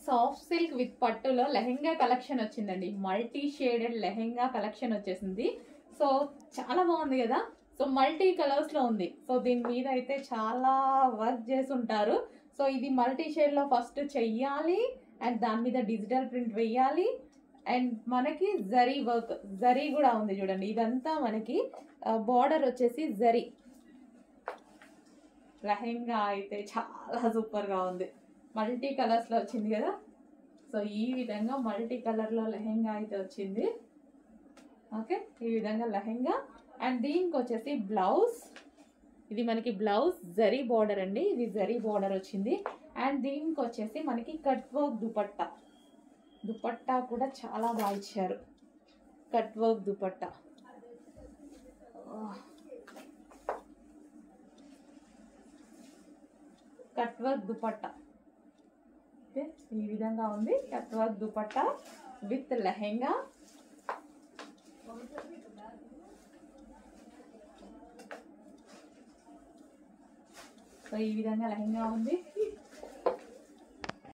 soft silk with పట్టులో lehenga collection వచ్చిందండి multi shaded lehenga collection వచ్చేసింది సో చాలా బాగుంది కదా సో మల్టీ కలర్స్ లో ఉంది సో దీని మీద అయితే చాలా వర్క్ చేసి ఉంటారు సో ఇది మల్టీ షేడ్ లో ఫస్ట్ చెయ్యాలి అండ్ దాని మీద డిజిటల్ ప్రింట్ వేయాలి అండ్ మనకి జరీ వర్క్ జరీ కూడా ఉంది చూడండి ఇదంతా మనకి బార్డర్ వచ్చేసి జరీ లెహెంగా అయితే చాలా సూపర్ గా ఉంది మల్టీ కలర్స్ లో వచ్చింది కదా సో ఈ విధంగా మల్టీ కలర్ లో లెహెంగా అయితే వచ్చింది ఓకే ఈ విధంగా లెహెంగా అండ్ దీనికి వచ్చేసి బ్లౌజ్ ఇది మనకి బ్లౌజ్ జరీ బార్డర్ అండి ఇది జరీ బార్డర్ వచ్చింది అండ్ దీనికి వచ్చేసి మనకి కట్ వర్క్ దుపట్టా దుపట్టా కూడా చాలా బాగా ఇచ్చారు cut work dupatta cut work dupatta okay ఈ విధంగా ఉంది cut work dupatta with lehenga so ఈ విధంగా లెహంగా ఉంది